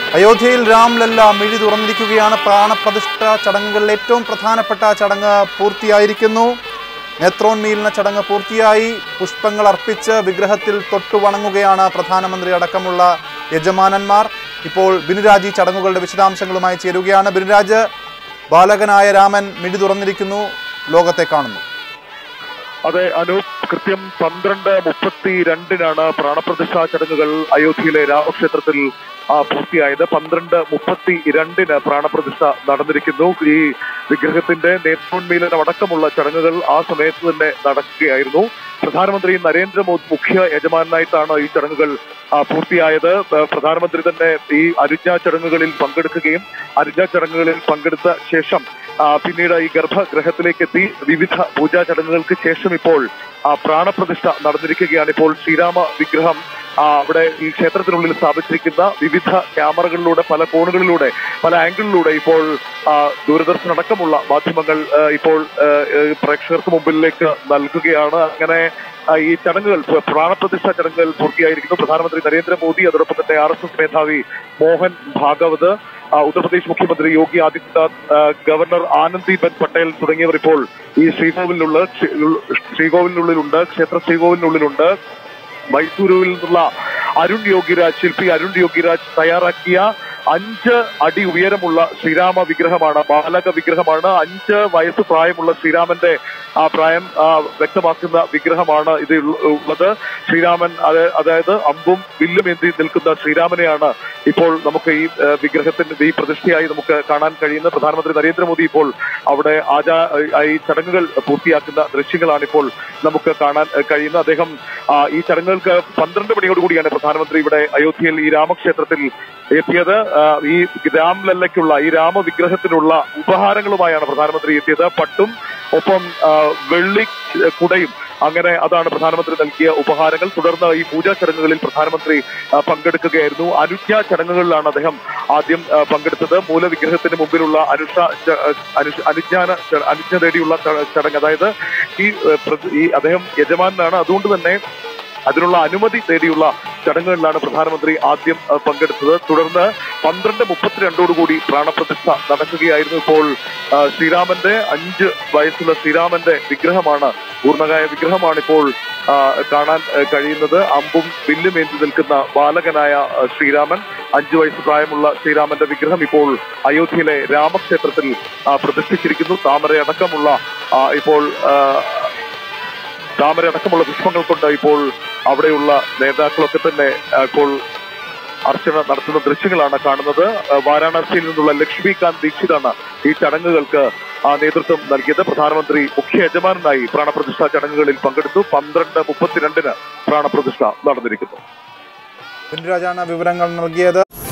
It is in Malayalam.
അയോധ്യയിൽ രാംലല്ല മിഴി തുറന്നിരിക്കുകയാണ് പ്രാണപ്രതിഷ്ഠ ചടങ്ങുകളിൽ ഏറ്റവും പ്രധാനപ്പെട്ട ചടങ്ങ് പൂർത്തിയായിരിക്കുന്നു നേത്രോന്മീലന ചടങ്ങ് പൂർത്തിയായി പുഷ്പങ്ങൾ അർപ്പിച്ച് വിഗ്രഹത്തിൽ തൊട്ടു വണങ്ങുകയാണ് പ്രധാനമന്ത്രി അടക്കമുള്ള യജമാനന്മാർ ഇപ്പോൾ ബിനുരാജ് ഈ ചടങ്ങുകളുടെ വിശദാംശങ്ങളുമായി ചേരുകയാണ് ബിനുരാജ് ബാലകനായ രാമൻ മിഴി തുറന്നിരിക്കുന്നു ലോകത്തെ കാണുന്നു അതെ അനൂപ് കൃത്യം പന്ത്രണ്ട് മുപ്പത്തി രണ്ടിനാണ് പ്രാണപ്രതിഷ്ഠാ ചടങ്ങുകൾ അയോധ്യയിലെ രാമക്ഷേത്രത്തിൽ ആ, പൂർത്തിയായത് പന്ത്രണ്ട് മുപ്പത്തി രണ്ടിന് പ്രാണപ്രതിഷ്ഠ നടന്നിരിക്കുന്നു ഈ വിഗ്രഹത്തിന്റെ നേത്രോന്മീലനം അടക്കമുള്ള ചടങ്ങുകൾ ആ സമയത്ത് തന്നെ നടക്കുകയായിരുന്നു പ്രധാനമന്ത്രി നരേന്ദ്രമോദി മുഖ്യ യജമാനായിട്ടാണ് ഈ ചടങ്ങുകൾ ആ, പൂർത്തിയായത് ആ, പ്രധാനമന്ത്രി തന്നെ ഈ അനുജ്ഞാ ചടങ്ങുകളിൽ പങ്കെടുക്കുകയും അനുജ്ഞാ ചടങ്ങുകളിൽ പങ്കെടുത്ത ശേഷം ആ, പിന്നീട് ഈ ഗർഭഗൃഹത്തിലേക്ക് എത്തി വിവിധ പൂജാ ചടങ്ങുകൾക്ക് ശേഷം ഇപ്പോൾ ആ, പ്രാണപ്രതിഷ്ഠ നടന്നിരിക്കുകയാണ് ഇപ്പോൾ ശ്രീരാമ വിഗ്രഹം ആ, അവിടെ ഈ ക്ഷേത്രത്തിനുള്ളിൽ സ്ഥാപിച്ചിരിക്കുന്ന വിവിധ ക്യാമറകളിലൂടെ പല കോണുകളിലൂടെ പല ആംഗിളിലൂടെ ഇപ്പോൾ ആ, ദൂരദർശൻ അടക്കമുള്ള മാധ്യമങ്ങൾ ആ, ഇപ്പോൾ ആ, ആ, പ്രേക്ഷകർക്ക് മുമ്പിലേക്ക് നൽകുകയാണ് അങ്ങനെ ആ, ഈ ചടങ്ങുകൾ പ്ര- പ്രാണപ്രതിഷ്ഠ ചടങ്ങുകൾ പൂർത്തിയായിരിക്കുന്നു പ്രധാനമന്ത്രി നരേന്ദ്രമോദി അതോടൊപ്പം തന്നെ ആർ എസ് എസ് മേധാവി മോഹൻ ഭാഗവത് ആ, ഉത്തർപ്രദേശ് മുഖ്യമന്ത്രി യോഗി ആദിത്യനാഥ് ആ, ഗവർണർ ആനന്ദിബെൻ പട്ടേൽ തുടങ്ങിയവർ ഇപ്പോൾ ഈ ശ്രീകോവിലിനുള്ള ശ്രീകോവിലിനുള്ളിലുണ്ട് ക്ഷേത്ര ശ്രീകോവിലിനുള്ളിലുണ്ട് മൈസൂരുവിൽ നിന്നുള്ള അരുൺ യോഗിരാജ് ശില്പി അരുൺ യോഗിരാജ് തയ്യാറാക്കിയ അഞ്ച് അടി ഉയരമുള്ള ശ്രീരാമ വിഗ്രഹമാണ് ബാലക വിഗ്രഹമാണ് അഞ്ച് വയസ്സ് പ്രായമുള്ള ശ്രീരാമന്റെ ആ പ്രായം ആ, വ്യക്തമാക്കുന്ന വിഗ്രഹമാണ് ഇത് ഉള്ള- ഉള്ളത് ശ്രീരാമൻ അത് അതായത് അമ്പും വില്ലും എന്തി നിൽക്കുന്ന ശ്രീരാമനെയാണ് ഇപ്പോൾ നമുക്ക് ഈ ആ, വിഗ്രഹത്തിന്റെ ഈ പ്രതിഷ്ഠയായി നമുക്ക് കാണാൻ കഴിയുന്നത് പ്രധാനമന്ത്രി നരേന്ദ്രമോദി ഇപ്പോൾ അവിടെ ആചാ ഈ ചടങ്ങുകൾ പൂർത്തിയാക്കുന്ന ദൃശ്യങ്ങളാണ് ഇപ്പോൾ നമുക്ക് കാണാൻ ആ, കഴിയുന്നത് അദ്ദേഹം ആ, ഈ ചടങ്ങുകൾക്ക് പന്ത്രണ്ട് മണിയോടുകൂടിയാണ് പ്രധാനമന്ത്രി ഇവിടെ അയോധ്യയിൽ ഈ രാമക്ഷേത്രത്തിൽ എത്തിയത് ആ, ഈ രാംലല്ലയ്ക്കുള്ള ഈ രാമവിഗ്രഹത്തിനുള്ള ഉപഹാരങ്ങളുമായാണ് പ്രധാനമന്ത്രി എത്തിയത് പട്ടും ഒപ്പം ആ, വെള്ളി കുടയും അങ്ങനെ അതാണ് പ്രധാനമന്ത്രി നൽകിയ ഉപഹാരങ്ങൾ തുടർന്ന് ഈ പൂജാ ചടങ്ങുകളിൽ പ്രധാനമന്ത്രി ആ, പങ്കെടുക്കുകയായിരുന്നു അനുജ്ഞാ ചടങ്ങുകളിലാണ് അദ്ദേഹം ആദ്യം ആ, പങ്കെടുത്തത് മൂലവിഗ്രഹത്തിന് മുമ്പിലുള്ള അനുഷ ച- അനുഷ അനുജ്ഞാന ച- അനുജ്ഞ തേടിയുള്ള ച- ചടങ്ങ് അതായത് ഈ ആ, പ്രതി- ഈ അദ്ദേഹം യജമാനാണ് അതുകൊണ്ട് തന്നെ അതിനുള്ള അനുമതി തേടിയുള്ള ചടങ്ങുകളിലാണ് പ്രധാനമന്ത്രി ആദ്യം ആ, പങ്കെടുത്തത് തുടർന്ന് പന്ത്രണ്ട് മുപ്പത്തിരണ്ടോടുകൂടി പ്രാണപ്രതിഷ്ഠ നടക്കുകയായിരുന്നു ഇപ്പോൾ ആ, ശ്രീരാമന്റെ അഞ്ച് വയസ്സുള്ള ശ്രീരാമന്റെ വിഗ്രഹമാണ് പൂർണ്ണകായ വിഗ്രഹമാണ് ഇപ്പോൾ ആ, കാണാൻ ആ, കഴിയുന്നത് അമ്പും വില്ലും ഏന്തി നിൽക്കുന്ന ബാലകനായ ആ, ശ്രീരാമൻ അഞ്ചു വയസ്സ് പ്രായമുള്ള ശ്രീരാമന്റെ വിഗ്രഹം ഇപ്പോൾ അയോധ്യയിലെ രാമക്ഷേത്രത്തിൽ ആ, പ്രതിഷ്ഠിച്ചിരിക്കുന്നു താമരയടക്കമുള്ള ആ, ഇപ്പോൾ ആ, താമരയടക്കമുള്ള പുഷ്പങ്ങൾ കൊണ്ട് ഇപ്പോൾ അവിടെയുള്ള നേതാക്കളൊക്കെ തന്നെ ആ, ഇപ്പോൾ അർച്ചന നടത്തുന്ന ദൃശ്യങ്ങളാണ് കാണുന്നത് ആ, വാരാണസിയിൽ നിന്നുള്ള ലക്ഷ്മികാന്ത് ദീക്ഷിതാണ് ഈ ചടങ്ങുകൾക്ക് ആ നേതൃത്വം നൽകിയത് പ്രധാനമന്ത്രി മുഖ്യ യജമാനായി പ്രാണപ്രതിഷ്ഠാ ചടങ്ങുകളിൽ പങ്കെടുത്തു പന്ത്രണ്ട് മുപ്പത്തിരണ്ടിന് പ്രാണപ്രതിഷ്ഠ നടന്നിരിക്കുന്നു ബിനുരാജാണ് വിവരങ്ങൾ നൽകിയത്